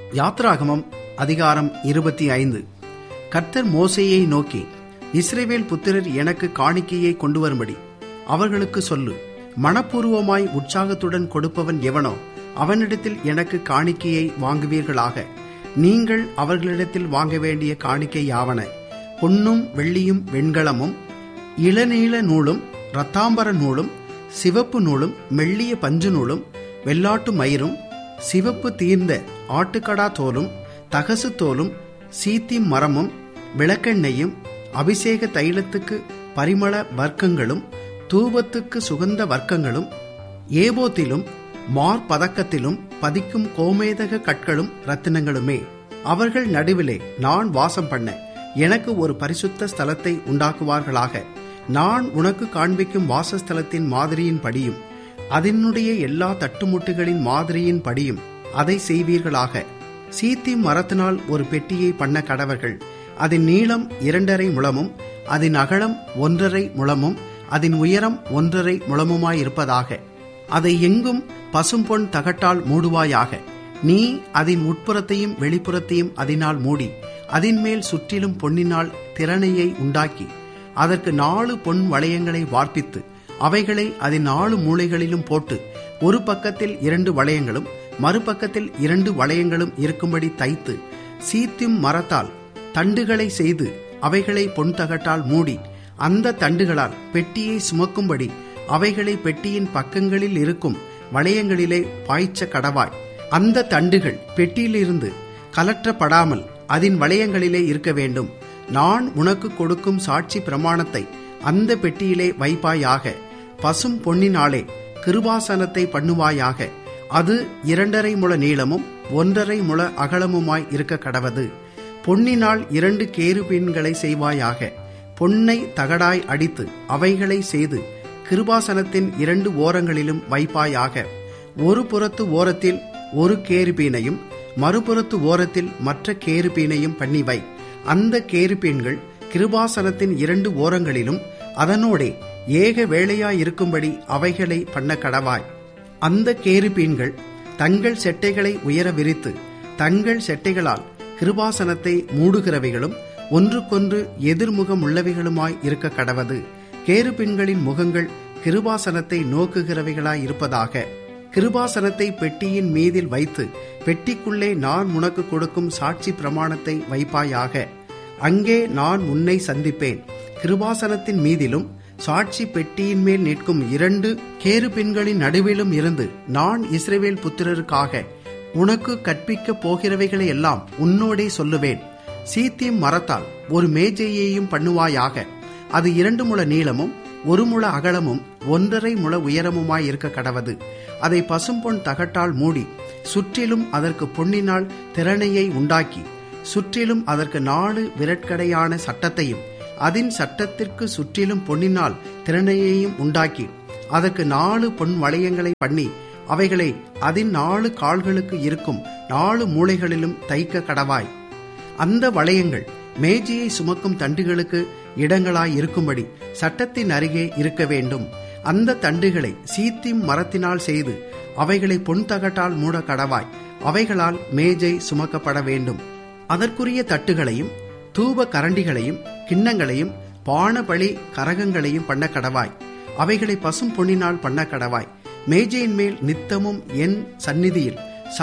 யாத்ராகமம் அதிகாரம் இருபத்தி ஐந்து கர்த்தர் மோசேயை நோக்கி இஸ்ரேவேல் புத்திரர் எனக்கு காணிக்கையை கொண்டு வரும்படி அவர்களுக்கு சொல்லு மனப்பூர்வமாய் உற்சாகத்துடன் கொடுப்பவன் எவனோ அவனிடத்தில் எனக்கு காணிக்கையை வாங்குவீர்களாக நீங்கள் அவர்களிடத்தில் வாங்க வேண்டிய காணிக்கை யாவன பொன்னும் வெள்ளியும் வெண்கலமும் இளநீல நூலும் இரத்தாம்பர நூலும் சிவப்பு நூலும் மெல்லிய பஞ்சு நூலும் வெள்ளாட்டு மயிரும் சிவப்பு தீர்ந்த ஆட்டுக்கடா தோலும் தகசு தோலும் சீத்தி மரமும் விளக்கெண்ணெயும் அபிஷேக தைலத்துக்கு பரிமள வர்க்கங்களும் தூபத்துக்கு சுகந்த வர்க்கங்களும் ஏபோத்திலும் மார்பதக்கத்திலும் பதிக்கும் கோமேதக கற்களும் ரத்தினங்களுமே அவர்கள் நடுவிலே நான் வாசம் பண்ண எனக்கு ஒரு பரிசுத்த ஸ்தலத்தை உண்டாக்குவார்களாக நான் உனக்கு காண்பிக்கும் வாசஸ்தலத்தின் மாதிரியின் படியும் அதனுடைய எல்லா தட்டுமுட்டுகளின் மாதிரியின் படியும் அதை செய்வீர்களாக சீத்தி மரத்தினால் ஒரு பெட்டியை பண்ண கடவர்கள் அதன் நீளம் இரண்டரை முழமும் அதன் அகலம் ஒன்றரை முழமும் அதன் உயரம் ஒன்றரை முழமுமாயிருப்பதாக அதை எங்கும் பசும்பொன் தகட்டால் மூடுவாயாக நீ அதன் உட்புறத்தையும் வெளிப்புறத்தையும் அதனால் மூடி அதன் மேல் சுற்றிலும் பொன்னினால் திறனையை உண்டாக்கி அதற்கு நாலு பொன் வளையங்களை வார்ப்பித்து அவைகளை அதன் நாலு மூலைகளிலும் போட்டு ஒரு பக்கத்தில் இரண்டு வளையங்களும் மறுபக்கத்தில் இரண்டு வளையங்களும் இருக்கும்படி தைத்து சீத்தும் மரத்தால் தண்டுகளை செய்து அவைகளை பொன் தகட்டால் மூடி அந்த தண்டுகளால் பெட்டியை சுமக்கும்படி அவைகளை பெட்டியின் பக்கங்களில் இருக்கும் வளையங்களிலே பாய்ச்ச கடவாய் அந்த தண்டுகள் பெட்டியிலிருந்து கலற்றப்படாமல் அதன் வளையங்களிலே இருக்க வேண்டும் நான் உனக்கு கொடுக்கும் சாட்சி பிரமாணத்தை அந்த பெட்டியிலே வைப்பாயாக பசும் பொன்னினாலே கிருபாசனத்தை பண்ணுவாயாக அது இரண்டரை முழ நீளமும் ஒன்றரை முழ அகலமுமாய் இருக்க கடவது பொன்னினால் இரண்டு கேருபீன்களை செய்வாயாக பொன்னை தகடாய் அடித்து அவைகளை செய்து கிருபாசனத்தின் இரண்டு ஓரங்களிலும் வைப்பாயாக ஒரு புறத்து ஓரத்தில் ஒரு கேருபீனையும் மறுபுறத்து ஓரத்தில் மற்ற கேருபீனையும் பண்ணி வை அந்த கேருபீன்கள் கிருபாசனத்தின் இரண்டு ஓரங்களிலும் அதனோடே ஏக வேளையாயிருக்கும்படி அவைகளை பண்ண கடவாய் அந்த கேருபீன்கள் தங்கள் செட்டைகளை உயர விரித்து தங்கள் செட்டைகளால் கிருபாசனத்தை மூடுகிறவைகளும் ஒன்றுக்கொன்று எதிர்முகம் உள்ளவைகளுமாய் இருக்க கடவது கேருபின்களின் முகங்கள் கிருபாசனத்தை நோக்குகிறவைகளாய் இருப்பதாக கிருபாசனத்தை பெட்டியின் மீதில் வைத்து பெட்டிக்குள்ளே நான் உனக்கு கொடுக்கும் சாட்சி பிரமாணத்தை வைப்பாயாக அங்கே நான் உன்னை சந்திப்பேன் கிருபாசனத்தின் மீதிலும் சாட்சி பெட்டியின் மேல் நிற்கும் இரண்டு கேருபின்களின் நடுவிலும் இருந்து நான் இஸ்ரேவேல் புத்திரருக்காக உனக்கு கற்பிக்கப் போகிறவைகளை எல்லாம் உன்னோடே சொல்லுவேன் சீத்தியம் மரத்தால் ஒரு மேஜையையும் பண்ணுவாயாக அது இரண்டு முழ நீளமும் ஒரு முழ அகலமும் ஒன்றரை முழ உயரமுமாய் இருக்க கடவது அதை பசும்பொன் தகட்டால் மூடி சுற்றிலும் அதற்கு பொன்னினால் திறனையை உண்டாக்கி சுற்றிலும் அதற்கு நாலு விரட்கடையான சட்டத்தையும் அதன் சட்டத்திற்கு சுற்றிலும் பொன்னினால் திறனையையும் உண்டாக்கி அதற்கு நாலு பொன் வளையங்களை பண்ணி அவைகளை அதன் நாலு கால்களுக்கு இருக்கும் நாலு மூளைகளிலும் தைக்க கடவாய் அந்த வளையங்கள் மேஜையை சுமக்கும் தண்டுகளுக்கு இடங்களாய் இருக்கும்படி சட்டத்தின் அருகே இருக்க வேண்டும் அந்த தண்டுகளை சீத்திம் மரத்தினால் செய்து அவைகளை பொன் தகட்டால் மூட கடவாய் அவைகளால் மேஜை சுமக்கப்பட வேண்டும் அதற்குரிய தட்டுகளையும் தூப கரண்டிகளையும் கிண்ணங்களையும் பானபலி கரகங்களையும் பண்ண கடவாய் அவைகளை பசும் பொன்னினால் பண்ண கடவாய் மேஜையின் மேல் நித்தமும் என் சந்நிதியில்